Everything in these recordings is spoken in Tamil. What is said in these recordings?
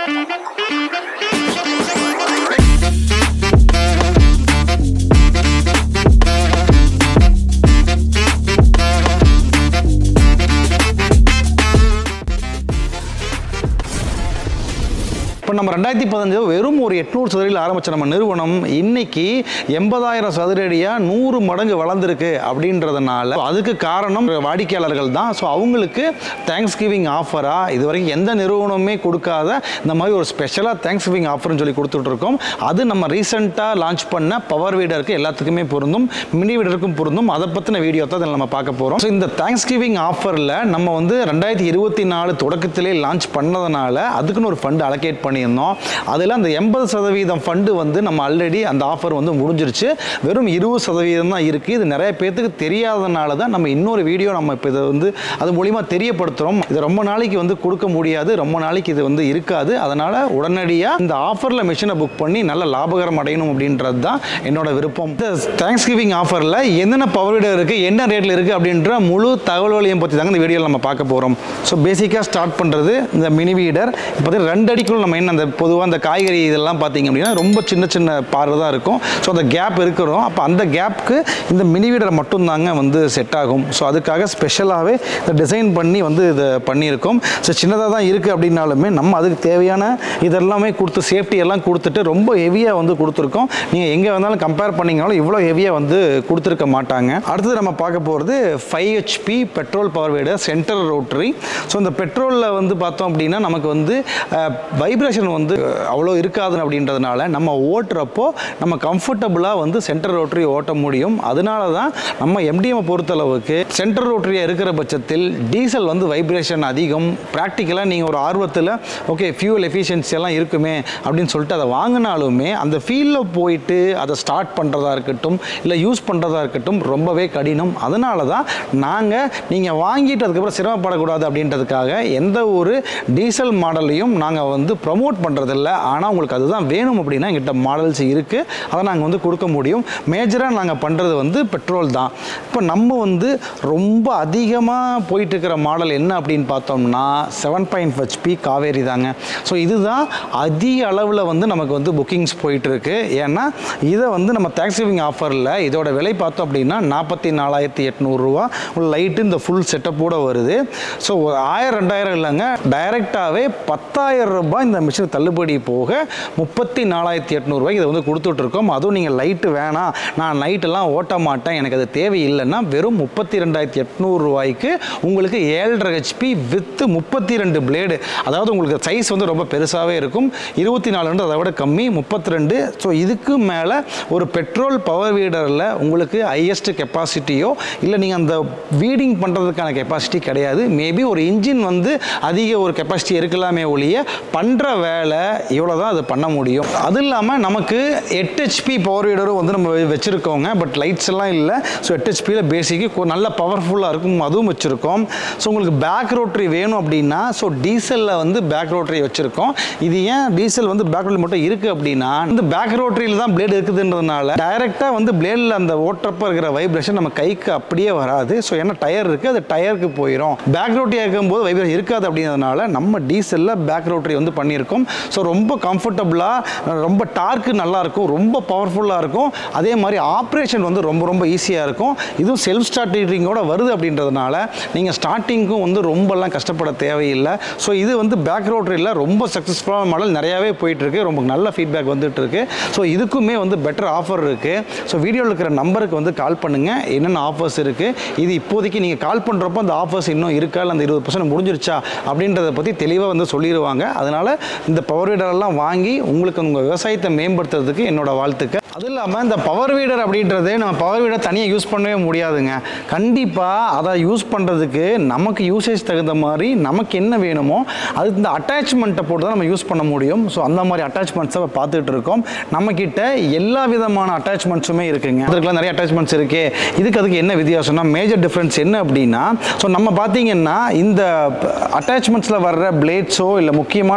இப்போ நம்ம ரெண்டாயிரத்தி பதினஞ்சு வெறும் ஒரு எட்நூறு சதுரடியில் ஆரம்பித்த நம்ம நிறுவனம் இன்னைக்கு எண்பதாயிரம் சதுரடியாக நூறு மடங்கு வளர்ந்துருக்கு அப்படின்றதுனால அதுக்கு காரணம் வாடிக்கையாளர்கள் தான் ஸோ அவங்களுக்கு தேங்க்ஸ் கிவிங் ஆஃபராக இது வரைக்கும் எந்த நிறுவனமே கொடுக்காத இந்த மாதிரி ஒரு ஸ்பெஷலாக தேங்க்ஸ் கிவிங் ஆஃபர்னு சொல்லி கொடுத்துட்ருக்கோம் அது நம்ம ரீசெண்டாக லான்ச் பண்ண பவர் வீடருக்கு எல்லாத்துக்குமே பொருந்தும் மினி வீடருக்கும் பொருந்தும் அதை பற்றின வீடியோ தான் இதில் நம்ம பார்க்க போகிறோம் ஸோ இந்த தேங்க்ஸ் கிவிங் ஆஃபரில் நம்ம வந்து ரெண்டாயிரத்தி இருபத்தி நாலு தொடக்கத்திலே லான்ச் பண்ணதுனால அதுக்குன்னு ஒரு ஃபண்டு அலோகேட் பண்ணியிருந்தோம் அதில் அந்த எண்பது சதவீதம் ஃபண்டு வந்து நம்ம ஆல்ரெடி அந்த ஆஃபர் வந்து முடிஞ்சிருச்சு வெறும் இருபது சதவீதம் தான் இருக்குது இது நிறைய பேர்த்துக்கு தெரியாதனால தான் நம்ம இன்னொரு வீடியோ நம்ம இப்போ இதை வந்து அது மூலிமா தெரியப்படுத்துகிறோம் இது ரொம்ப நாளைக்கு வந்து கொடுக்க முடியாது ரொம்ப நாளைக்கு இது வந்து இருக்காது அதனால் உடனடியாக இந்த ஆஃபரில் மிஷினை புக் பண்ணி நல்ல லாபகரம் அடையணும் அப்படின்றது தான் என்னோட விருப்பம் இந்த தேங்க்ஸ் கிவிங் ஆஃபரில் என்னென்ன பவர் வீடர் இருக்குது என்ன ரேட்டில் இருக்குது அப்படின்ற முழு தகவல்களையும் பற்றி தாங்க இந்த வீடியோவில் நம்ம பார்க்க போகிறோம் ஸோ பேசிக்காக ஸ்டார்ட் பண்ணுறது இந்த மினி வீடர் இப்போ வந்து ரெண்டு அடிக்குள்ள நம்ம என்ன அந்த பொதுவாக அந்த காய்கறி இதெல்லாம் பார்த்தீங்க அப்படின்னா ரொம்ப சின்ன சின்ன பார்வை தான் இருக்கும் ஸோ அந்த கேப் இருக்கிறோம் அப்போ அந்த கேப்புக்கு இந்த மினி வீடர் மட்டும்தாங்க வந்து செட் ஆகும் ஸோ அதுக்காக ஸ்பெஷலாகவே இந்த டிசைன் பண்ணி வந்து இதை பண்ணியிருக்கோம் ஸோ சின்னதாக தான் இருக்குது அப்படின்னாலுமே நம்ம அதுக்கு தேவையான இதெல்லாமே கொடுத்து சேஃப்டி எல்லாம் கொடுத்துட்டு ரொம்ப ஹெவியாக வந்து கொடுத்துருக்கோம் நீங்கள் எங்கே வந்தாலும் கம்பேர் பண்ணிங்கனாலும் இவ்வளோ ஹெவியாக வந்து கொடுத்துருக்க மாட்டாங்க அடுத்தது நம்ம பார்க்க போகிறது ஃபைவ் ஹெச்பி பெட்ரோல் பவர் வீடு சென்டர் ரோட்டரி ஸோ இந்த பெட்ரோலில் வந்து பார்த்தோம் அப்படின்னா நமக்கு வந்து வைப்ரேஷன் வந்து அவ்வளோ இருக்காது அப்படின்றதுனால நம்ம ஓட்டுறப்போ நம்ம கம்ஃபர்டபுளாக வந்து சென்டர் ரோட்டரி ஓட்ட முடியும் அதனால தான் நம்ம எம்டிஎம் பொறுத்தளவுக்கு சென்டர் ரோட்டரியாக இருக்கிற பட்சத்தில் டீசல் வந்து வைப்ரேஷன் அதிகம் ப்ராக்டிக்கலாக நீங்கள் ஒரு ஆர்வத்தில் ஓகே ஃபியூல் எஃபிஷியன்சி எல்லாம் இருக்குமே அப்படின்னு சொல்லிட்டு அதை வாங்கினாலுமே அந்த ஃபீல்டில் போயிட்டு அதை ஸ்டார்ட் பண்ணுறதா இருக்கட்டும் இல்லை யூஸ் பண்ணுறதா இருக்கட்டும் ரொம்பவே கடினம் அதனால தான் நாங்கள் நீங்கள் வாங்கிட்டு அதுக்கப்புறம் சிரமப்படக்கூடாது அப்படின்றதுக்காக எந்த ஒரு டீசல் மாடலையும் நாங்கள் வந்து ப்ரமோட் பண்ணுறதில்ல ஆனால் உங்களுக்கு அதுதான் வேணும் அப்படின்னா எங்கிட்ட மாடல்ஸ் இருக்குது அதை நாங்கள் வந்து கொடுக்க முடியும் மேஜராக நாங்கள் பண்ணுறது வந்து பெட்ரோல் தான் இப்போ நம்ம வந்து ரொம்ப அதிகமாக போயிட்டு இருக்கிற மாடல் என்ன அப்படின்னு பார்த்தோம்னா செவன் பாயிண்ட் ஹெச்பி காவேரி தாங்க ஸோ இதுதான் அதிக அளவில் வந்து நமக்கு வந்து புக்கிங்ஸ் போயிட்டுருக்கு ஏன்னா இதை வந்து நம்ம தேங்க்ஸ் கிவிங் ஆஃபரில் இதோட விலை பார்த்தோம் அப்படின்னா நாற்பத்தி நாலாயிரத்தி எட்நூறுரூவா லைட்டு இந்த ஃபுல் செட்டப்போட வருது ஸோ ஆயிரம் ரெண்டாயிரம் இல்லைங்க டைரெக்டாகவே பத்தாயிரம் ரூபாய் இந்த மிஷின் தள்ளுபடி போக முப்பத்தி நாலாயிரத்தி எட்நூறுபாய்க்கு இதை வந்து கொடுத்துட்ருக்கோம் அதுவும் நீங்கள் லைட்டு வேணாம் நான் நைட்டெல்லாம் ஓட்ட மாட்டேன் எனக்கு அது தேவையில்லைன்னா வெறும் முப்பத்தி ரெண்டாயிரத்தி எட்நூறுரூவாய்க்கு உங்களுக்கு ஏழரை ஹெச்பி வித்து முப்பத்தி ரெண்டு பிளேடு அதாவது உங்களுக்கு சைஸ் வந்து ரொம்ப பெருசாகவே இருக்கும் இருபத்தி நாலுன்றது அதை விட கம்மி முப்பத்தி ரெண்டு ஸோ இதுக்கு மேலே ஒரு பெட்ரோல் பவர் வீடரில் உங்களுக்கு ஹையஸ்ட் கெப்பாசிட்டியோ இல்லை நீங்கள் அந்த வீடிங் பண்ணுறதுக்கான கெப்பாசிட்டி கிடையாது மேபி ஒரு இன்ஜின் வந்து அதிக ஒரு கெப்பாசிட்டி இருக்கலாமே ஒழிய பண்ணுற வேலை இவ்வளோ தான் அது பண்ண முடியும் அது இல்லாமல் நமக்கு எட்டு ஹெச்பி பவர் வீடரும் வந்து நம்ம வச்சுருக்கோங்க பட் லைட்ஸ் எல்லாம் இல்லை ஸோ எட்டு ஹெச்பியில் பேசிக்கு நல்ல பவர்ஃபுல்லாக இருக்கும் அதுவும் வச்சுருக்கோம் ஸோ உங்களுக்கு பேக் ரோட்டரி வேணும் அப்படின்னா ஸோ டீசலில் வந்து பேக் ரோட்டரி வச்சுருக்கோம் இது ஏன் டீசல் வந்து பேக் ரோட்டரி மட்டும் இருக்குது அப்படின்னா இந்த பேக் ரோட்டரியில் தான் பிளேடு இருக்குதுன்றதுனால டைரெக்டாக வந்து பிளேடில் அந்த ஓட்டுறப்ப இருக்கிற வைப்ரேஷன் நம்ம கைக்கு அப்படியே வராது ஸோ ஏன்னா டயர் இருக்குது அது டயருக்கு போயிடும் பேக் ரோட்டரி இருக்கும்போது வைப்ரேஷன் இருக்காது அப்படின்றதுனால நம்ம டீசலில் பேக் ரோட்டரி வந்து பண்ணியிருக்கோம் ஸோ ரொம்ப கம்ஃபர்டபுளாக ரொம்ப டார்க்கு நல்லாயிருக்கும் ரொம்ப பவர்ஃபுல்லாக இருக்கும் அதே மாதிரி ஆப்ரேஷன் வந்து ரொம்ப ரொம்ப ஈஸியாக இருக்கும் இதுவும் செல்ஃப் ஸ்டார்டிங்கோட வருது அப்படின்றதுனால நீங்கள் ஸ்டார்டிங்க்கும் வந்து ரொம்பலாம் கஷ்டப்பட தேவையில்லை ஸோ இது வந்து பேக் ரோட்டரியில் ரொம்ப சக்ஸஸ்ஃபுல்லான மாடல் நிறையாவே போயிட்டுருக்கு ரொம்ப நல்ல ஃபீட்பேக் வந்துட்டு இருக்கு ஸோ இதுக்குமே வந்து பெட்டர் ஆஃபர் இருக்குது ஸோ வீடியோவில் இருக்கிற நம்பருக்கு வந்து கால் பண்ணுங்கள் என்னென்ன ஆஃபர்ஸ் இருக்குது இது இப்போதைக்கு நீங்கள் கால் பண்ணுறப்போ அந்த ஆஃபர்ஸ் இன்னும் இருக்கா இல்லை அந்த இருபது பர்சன்ட் முடிஞ்சிருச்சா அப்படின்றத பற்றி தெளிவாக வந்து சொல்லிடுவாங்க அதனால் இந்த பவர் வீடரெல்லாம் வாங்கி உங்களுக்கு உங்கள் விவசாயத்தை மேம்படுத்துறதுக்கு என்னோட வாழ்த்துக்கள் அது இல்லாமல் இந்த பவர் வீடர் அப்படின்றது நம்ம பவர் வீடர் தனியாக யூஸ் பண்ணவே முடியாதுங்க கண்டிப்பாக அதை யூஸ் பண்ணுறதுக்கு நமக்கு யூசேஜ் தகுந்த மாதிரி நமக்கு என்ன வேணுமோ அது இந்த அட்டாச்மெண்ட்டை போட்டு தான் நம்ம யூஸ் பண்ண முடியும் ஸோ அந்த மாதிரி அட்டாச்மெண்ட்ஸை பார்த்துட்டு இருக்கோம் நம்மக்கிட்ட எல்லா விதமான அட்டாச்மெண்ட்ஸுமே இருக்குங்க அதுக்கெல்லாம் நிறைய அட்டாச்மெண்ட்ஸ் இருக்கு இதுக்கு அதுக்கு என்ன வித்தியாசம்னா மேஜர் டிஃப்ரென்ஸ் என்ன அப்படின்னா ஸோ நம்ம பார்த்தீங்கன்னா இந்த அட்டாச்மெண்ட்ஸில் வர்ற பிளேட்ஸோ இல்லை முக்கியமான காம்பனண்ட்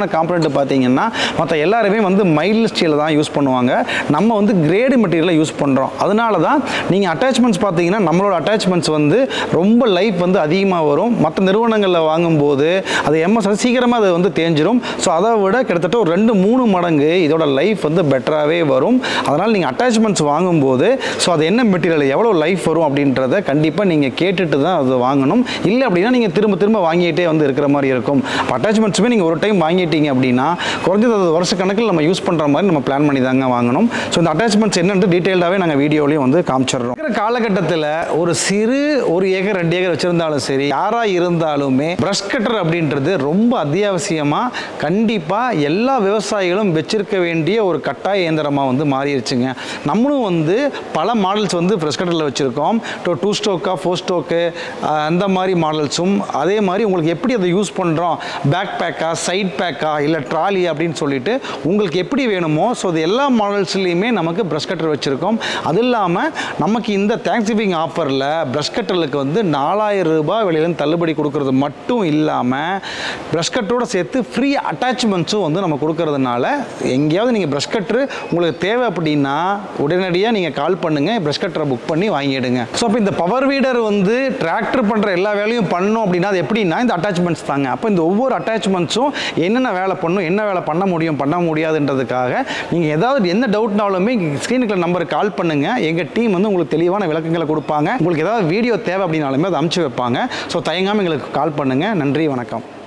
சொல்லிட்டு பார்த்தீங்கன்னா மற்ற எல்லாருமே வந்து மைல்டு ஸ்டீல் தான் யூஸ் பண்ணுவாங்க நம்ம வந்து கிரேடு மெட்டீரியலை யூஸ் பண்ணுறோம் அதனால தான் நீங்கள் அட்டாச்மெண்ட்ஸ் பார்த்தீங்கன்னா நம்மளோட அட்டாச்மெண்ட்ஸ் வந்து ரொம்ப லைஃப் வந்து அதிகமாக வரும் மற்ற நிறுவனங்களில் வாங்கும்போது அது எம்எஸ் சீக்கிரமாக அது வந்து தேஞ்சிரும் ஸோ அதை விட கிட்டத்தட்ட ஒரு ரெண்டு மூணு மடங்கு இதோட லைஃப் வந்து பெட்டராகவே வரும் அதனால் நீங்கள் அட்டாச்மெண்ட்ஸ் வாங்கும்போது ஸோ அது என்ன மெட்டீரியல் எவ்வளோ லைஃப் வரும் அப்படின்றத கண்டிப்பாக நீங்கள் கேட்டுட்டு தான் அது வாங்கணும் இல்லை அப்படின்னா நீங்கள் திரும்ப திரும்ப வாங்கிட்டே வந்து இருக்கிற மாதிரி இருக்கும் அட்டாச்மெண்ட்ஸுமே நீங்கள் ஒரு டைம் வாங்கிட்டீங்க அப்படின்னா குறைஞ்சது அது வருஷ கணக்கில் நம்ம யூஸ் பண்ணுற மாதிரி நம்ம பிளான் பண்ணி தாங்க வாங்கணும் ஸோ இந்த அட்டாச்மெண்ட்ஸ் என்னன்ட்டு டீட்டெயில்டாகவே நாங்கள் வீடியோலையும் வந்து காமிச்சிடுறோம் இருக்கிற காலகட்டத்தில் ஒரு சிறு ஒரு ஏக்கர் ரெண்டு ஏக்கர் வச்சுருந்தாலும் சரி யாராக இருந்தாலுமே ப்ரஷ் கட்டர் அப்படின்றது ரொம்ப அத்தியாவசியமாக கண்டிப்பாக எல்லா விவசாயிகளும் வச்சிருக்க வேண்டிய ஒரு கட்டாய இயந்திரமாக வந்து மாறிடுச்சுங்க நம்மளும் வந்து பல மாடல்ஸ் வந்து ப்ரெஷ் கட்டரில் வச்சுருக்கோம் டூ டூ ஸ்டோக்கா ஃபோர் ஸ்டோக்கு அந்த மாதிரி மாடல்ஸும் அதே மாதிரி உங்களுக்கு எப்படி அதை யூஸ் பண்ணுறோம் பேக் பேக்கா சைட் பேக்கா இல்லை ட்ராலி அப்படின்னு சொல்லிட்டு உங்களுக்கு எப்படி வேணுமோ ஸோ அது எல்லா மாடல்ஸ்லேயுமே நமக்கு ப்ரஷ் கட்டர் வச்சுருக்கோம் அது இல்லாமல் நமக்கு இந்த தேங்க்ஸ் கிவிங் ஆஃபரில் ப்ரஷ் கட்டருக்கு வந்து நாலாயிரம் ரூபாய் விலையிலேருந்து தள்ளுபடி கொடுக்கறது மட்டும் இல்லாமல் ப்ரஷ் கட்டரோட சேர்த்து ஃப்ரீ அட்டாச்மெண்ட்ஸும் வந்து நம்ம கொடுக்கறதுனால எங்கேயாவது நீங்கள் ப்ரஷ் கட்ரு உங்களுக்கு தேவை அப்படின்னா உடனடியாக நீங்கள் கால் பண்ணுங்கள் ப்ரஷ் கட்டரை புக் பண்ணி வாங்கிடுங்க ஸோ அப்போ இந்த பவர் வீடர் வந்து டிராக்டர் பண்ணுற எல்லா வேலையும் பண்ணணும் அப்படின்னா அது எப்படின்னா இந்த அட்டாச்மெண்ட்ஸ் தாங்க அப்போ இந்த ஒவ்வொரு அட்டாச்மெண்ட்ஸும் என்னென்ன வேலை பண்ணும் என்ன வேலை பண்ண முடியும் பண்ண முடியாதுன்றதுக்காக நீங்கள் ஏதாவது எந்த டவுட்னாலுமே ஸ்க்ரீனுக்குள்ள நம்பருக்கு கால் பண்ணுங்கள் எங்கள் டீம் வந்து உங்களுக்கு தெளிவான விளக்கங்களை கொடுப்பாங்க உங்களுக்கு ஏதாவது வீடியோ தேவை அப்படின்னாலுமே அதை அமுச்சு வைப்பாங்க ஸோ தயங்காமல் எங்களுக்கு கால் பண்ணுங்கள் நன்றி வணக்கம்